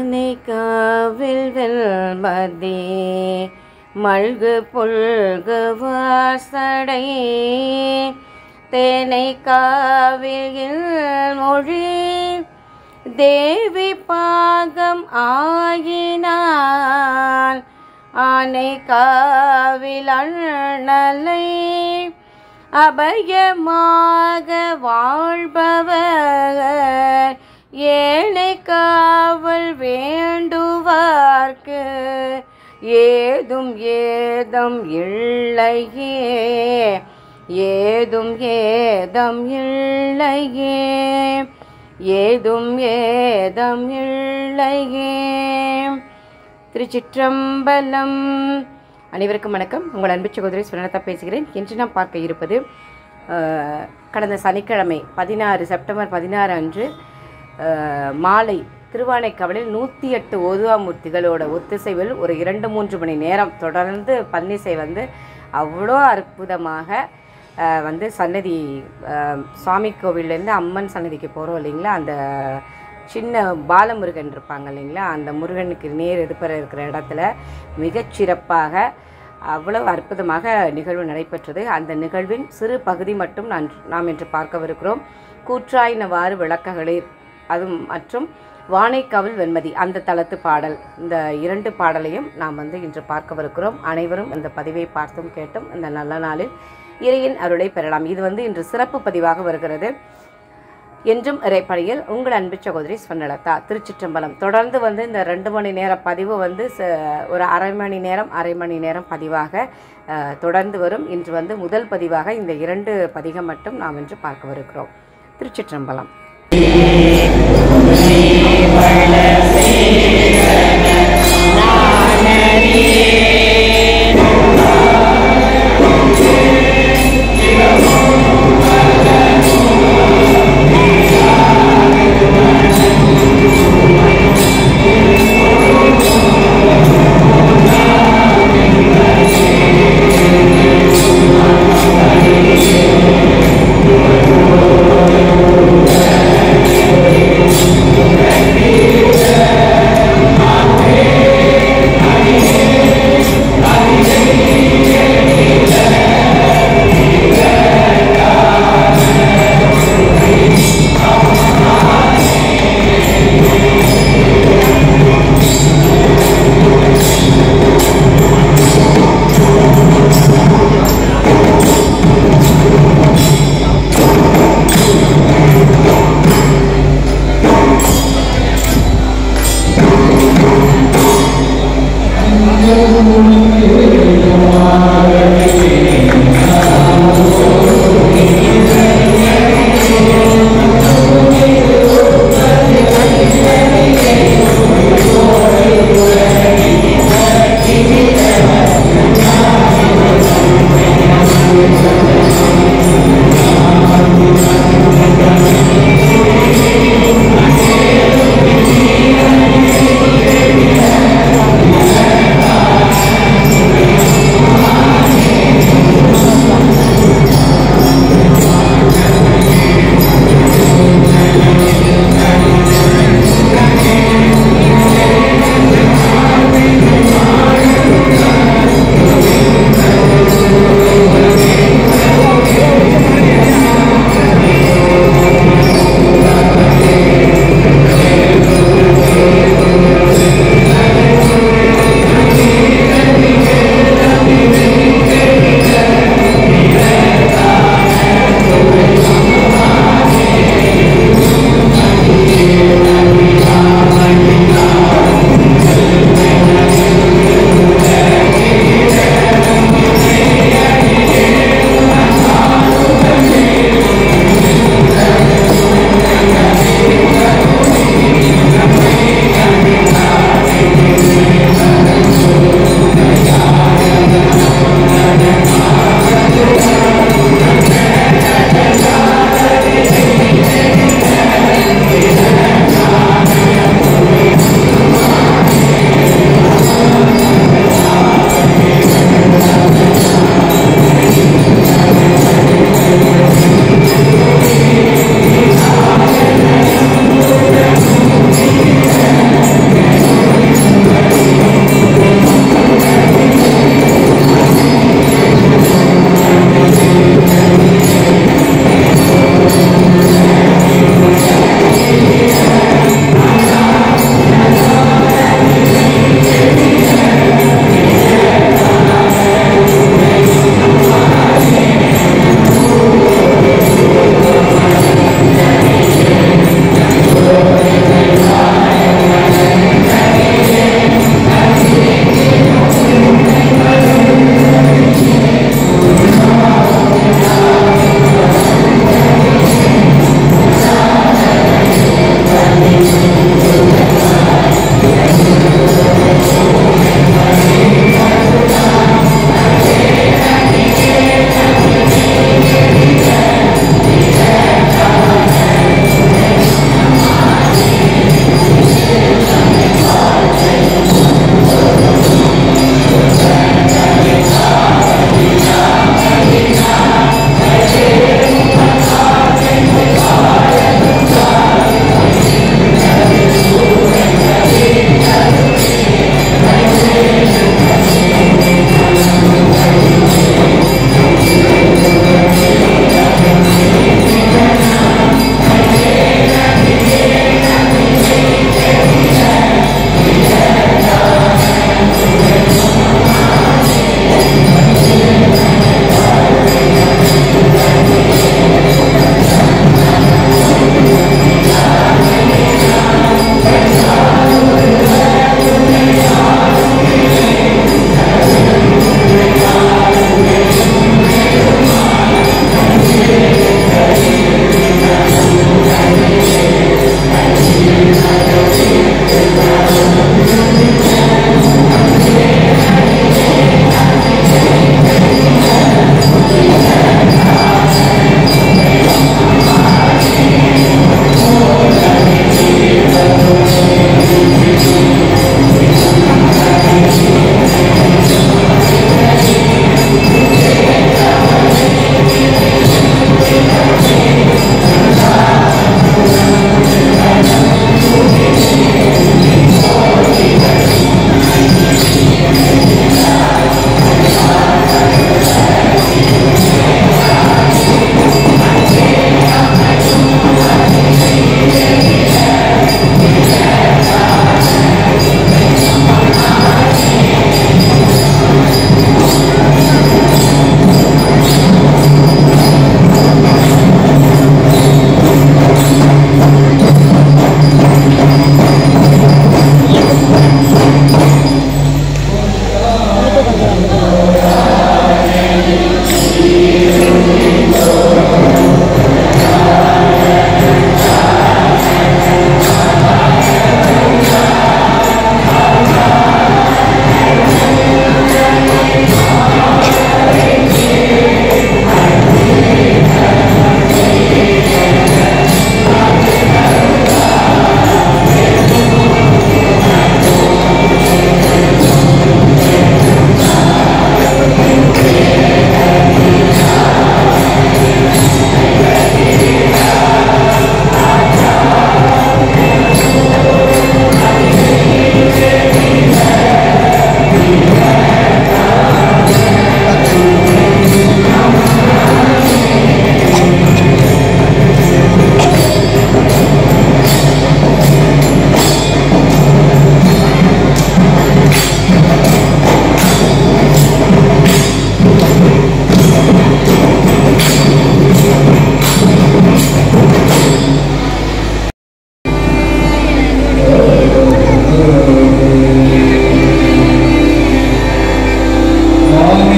ஆனை காவில் வெல்மதி மல்கு புல்கு வாசடை தேனை காவில் மொழி தேவி பாகம் ஆகினான் ஆனை காவில் அண்ணலை அபயமாக வாழ்பவர் ஏனை காவல் வேண்டுவார்க்கு ஏதும் ஏதம் இல்லையே ஏதும் ஏதம் இல்லையே ஏதும் ஏதம் இல்லையே திருச்சிற்றம்பலம் அனைவருக்கும் வணக்கம் உங்கள் அன்பு சகோதரி சுனலதா பேசுகிறேன் இன்று நாம் பார்க்க இருப்பது அஹ், கடந்த சனிக்கிழமை பதினாறு செப்டம்பர் பதினாறு அன்று அஹ், மாலை திருவானைக்காவலில் நூற்றி எட்டு ஓதுவாமூர்த்திகளோட ஒத்திசைவில் ஒரு இரண்டு மூன்று மணி நேரம் தொடர்ந்து பன்னிசை வந்து அவ்வளோ அற்புதமாக அஹ், வந்து சன்னதி அஹ், சுவாமி கோவில்லேருந்து அம்மன் சன்னதிக்கு போகிறோம் இல்லைங்களா அந்த சின்ன பாலமுருகன் இருப்பாங்க இல்லைங்களா அந்த முருகனுக்கு நேர் எதிர்ப்புற இருக்கிற இடத்துல மிகச்சிறப்பாக அவ்வளவு அற்புதமாக நிகழ்வு நடைபெற்றது அந்த நிகழ்வின் சிறு பகுதி மட்டும் நான் நாம் இன்று பார்க்கவிருக்கிறோம் கூற்றாயினவாறு விளக்ககளிர் அது மற்றும் வானைக்காவல் வெண்மதி அந்த தளத்து பாடல் இந்த இரண்டு பாடலையும் நாம் வந்து இன்று பார்க்கவிருக்கிறோம் அனைவரும் இந்த பதிவை பார்த்தும் கேட்டும் இந்த நல்ல நாளில் இறையின் அருளை பெறலாம் இது வந்து இன்று சிறப்பு பதிவாக வருகிறது என்றும் இறைப்பணியில் உங்கள் அன்பு சகோதரி ஸ்வர்ணலதா திருச்சிற்றம்பலம் தொடர்ந்து வந்து இந்த ரெண்டு மணி நேர பதிவு வந்து ச- ஒரு அரை மணி நேரம் அரை மணி நேரம் பதிவாக அஹ், தொடர்ந்து வரும் இன்று வந்து முதல் பதிவாக இந்த இரண்டு பதிகம் மட்டும் நாம் இன்று பார்க்கவிருக்கிறோம் திருச்சிற்றம்பலம் ஆ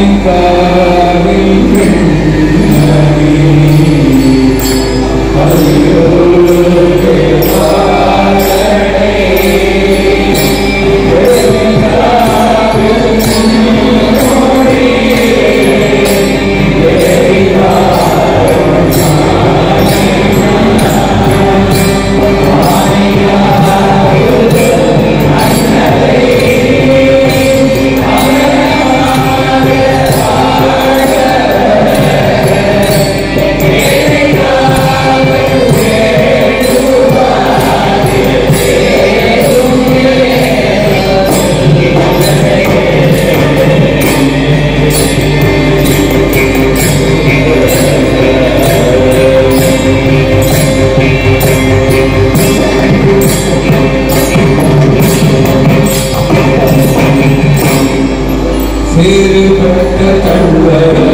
சிறுபட்ட கண்வரை